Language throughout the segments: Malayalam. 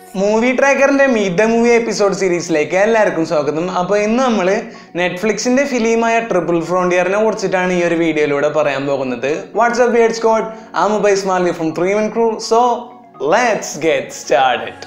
മൂവി ട്രാക്കറിന്റെ മീറ്റ് ദ മൂവി എപ്പിസോഡ് സീരീസിലേക്ക് എല്ലാവർക്കും സ്വാഗതം അപ്പോൾ ഇന്ന് നമ്മൾ നെറ്റ്ഫ്ലിക്സിന്റെ ഫിലിമായ ട്രിപ്പിൾ ഫ്രോണ്ടിയറിനെ കുറിച്ചിട്ടാണ് ഈ ഒരു വീഡിയോയിലൂടെ പറയാൻ പോകുന്നത് വാട്സ്ആപ്പ് ബിയഡ് സ്കോഡ് ആ മൊബൈൽ സ്മാർലി ഫ്രം ട്രീമൻ crew so let's get started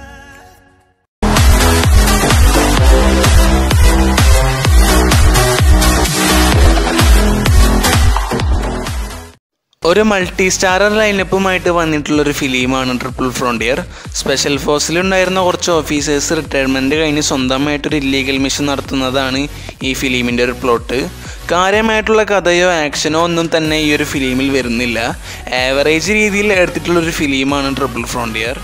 ഒരു മൾട്ടി സ്റ്റാറർ ലൈനപ്പുമായിട്ട് വന്നിട്ടുള്ള ഒരു ഫിലിമാണ് ട്രിപ്പിൾ ഫ്രോണ്ടിയർ സ്പെഷ്യൽ ഫോഴ്സിലുണ്ടായിരുന്ന കുറച്ച് ഓഫീസേഴ്സ് റിട്ടയർമെൻറ്റ് കഴിഞ്ഞ് സ്വന്തമായിട്ടൊരു ഇല്ലീഗൽ മിഷൻ നടത്തുന്നതാണ് ഈ ഫിലിമിൻ്റെ ഒരു പ്ലോട്ട് കാര്യമായിട്ടുള്ള കഥയോ ആക്ഷനോ ഒന്നും തന്നെ ഈ ഒരു ഫിലിമിൽ വരുന്നില്ല ആവറേജ് രീതിയിൽ എടുത്തിട്ടുള്ളൊരു ഫിലിമാണ് ട്രിപ്പിൾ ഫ്രോണ്ടിയർ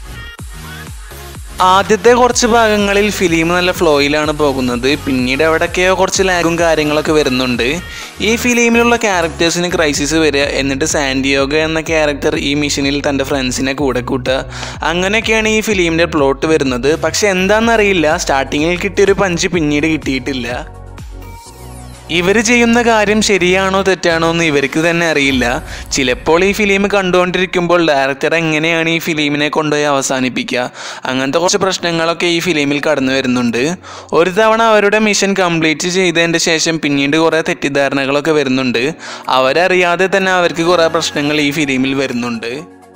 ആദ്യത്തെ കുറച്ച് ഭാഗങ്ങളിൽ ഫിലിം നല്ല ഫ്ലോയിലാണ് പോകുന്നത് പിന്നീട് എവിടൊക്കെയോ കുറച്ച് ലാഗും കാര്യങ്ങളൊക്കെ വരുന്നുണ്ട് ഈ ഫിലിമിലുള്ള ക്യാരക്ടേഴ്സിന് ക്രൈസിസ് വരിക എന്നിട്ട് സാൻഡിയോഗ എന്ന ക്യാരക്ടർ ഈ മിഷനിൽ തൻ്റെ ഫ്രണ്ട്സിനെ കൂടെ കൂട്ടുക അങ്ങനെയൊക്കെയാണ് ഈ ഫിലിമിൻ്റെ പ്ലോട്ട് വരുന്നത് പക്ഷെ എന്താണെന്നറിയില്ല സ്റ്റാർട്ടിങ്ങിൽ കിട്ടിയൊരു പഞ്ച് പിന്നീട് കിട്ടിയിട്ടില്ല ഇവർ ചെയ്യുന്ന കാര്യം ശരിയാണോ തെറ്റാണോ എന്ന് ഇവർക്ക് തന്നെ അറിയില്ല ചിലപ്പോൾ ഈ ഫിലിം കണ്ടുകൊണ്ടിരിക്കുമ്പോൾ ഡയറക്ടർ എങ്ങനെയാണ് ഈ ഫിലിമിനെ കൊണ്ടുപോയി അവസാനിപ്പിക്കുക അങ്ങനത്തെ കുറച്ച് പ്രശ്നങ്ങളൊക്കെ ഈ ഫിലിമിൽ കടന്നു വരുന്നുണ്ട് ഒരു തവണ അവരുടെ മിഷൻ കംപ്ലീറ്റ് ചെയ്തതിൻ്റെ ശേഷം പിന്നീട് കുറേ തെറ്റിദ്ധാരണകളൊക്കെ വരുന്നുണ്ട് അവരറിയാതെ തന്നെ അവർക്ക് കുറേ പ്രശ്നങ്ങൾ ഈ ഫിലിമിൽ വരുന്നുണ്ട്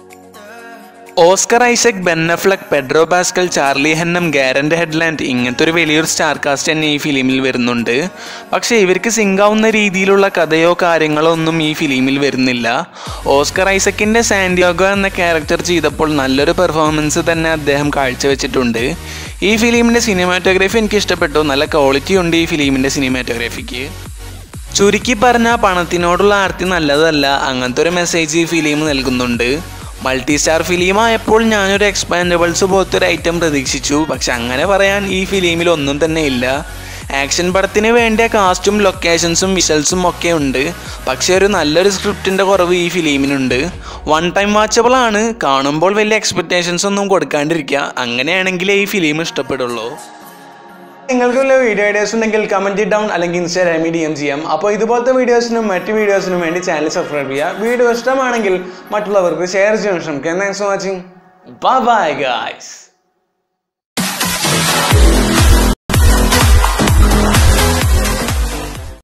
Oscar Isaac Ben Affleck Pedro Pascal Charlie Hunnam Garrett Hedlund ഇങ്ങനത്തെ ഒരു വലിയൊരു സ്റ്റാർ കാസ്റ്റ് തന്നെ ഈ ഫിലിമിൽ വരുന്നുണ്ട് പക്ഷേ ഇവർക്ക് സിങ്കാവുന്ന രീതിയിലുള്ള കഥയോ കാര്യങ്ങളോ ഒന്നും ഈ ഫിലിമിൽ വരുന്നില്ല ഓസ്കർ ഐസക്കിൻ്റെ സാൻഡിയോഗോ എന്ന ക്യാരക്ടർ ചെയ്തപ്പോൾ നല്ലൊരു പെർഫോമൻസ് തന്നെ അദ്ദേഹം കാഴ്ചവെച്ചിട്ടുണ്ട് ഈ ഫിലിമിൻ്റെ സിനിമാറ്റോഗ്രാഫി എനിക്ക് ഇഷ്ടപ്പെട്ടു നല്ല ക്വാളിറ്റി ഉണ്ട് ഈ ഫിലിമിൻ്റെ സിനിമാറ്റോഗ്രാഫിക്ക് ചുരുക്കി പറഞ്ഞാൽ പണത്തിനോടുള്ള ആർത്തി നല്ലതല്ല അങ്ങനത്തെ ഒരു മെസ്സേജ് ഈ ഫിലിം നൽകുന്നുണ്ട് മൾട്ടി സ്റ്റാർ ഫിലിമായപ്പോൾ ഞാനൊരു എക്സ്പാൻഡബിൾസ് പോലത്തെ ഒരു ഐറ്റം പ്രതീക്ഷിച്ചു പക്ഷെ അങ്ങനെ പറയാൻ ഈ ഫിലിമിൽ ഒന്നും തന്നെ ഇല്ല ആക്ഷൻ പടത്തിന് വേണ്ടിയ കാസ്റ്റും ലൊക്കേഷൻസും വിഷ്വൽസും ഒക്കെ ഉണ്ട് പക്ഷേ ഒരു നല്ലൊരു സ്ക്രിപ്റ്റിൻ്റെ കുറവ് ഈ ഫിലിമിനുണ്ട് വൺ ടൈം വാച്ചബിൾ ആണ് കാണുമ്പോൾ വലിയ എക്സ്പെക്റ്റേഷൻസ് ഒന്നും കൊടുക്കാണ്ടിരിക്കുക അങ്ങനെയാണെങ്കിലേ ഈ ഫിലിം ഇഷ്ടപ്പെടുള്ളൂ നിങ്ങൾക്ക് വല്ല വീഡിയോ ഐഡിയാസ് ഉണ്ടെങ്കിൽ കമൻറ്റ് ഡൗൺ അല്ലെങ്കിൽ ഇൻസ്റ്റാഗ്രാമിൽ ഡി എം ചെയ്യാം അപ്പോൾ ഇതുപോലത്തെ വീഡിയോസിനും മറ്റ് വീഡിയോസിനും വേണ്ടി ചാനൽ സബ്സ്ക്രൈബ് ചെയ്യുക വീഡിയോ ഇഷ്ടമാണെങ്കിൽ മറ്റുള്ളവർക്ക് ഷെയർ ചെയ്യാൻ ശ്രമിക്കുക thanks for watching bye bye guys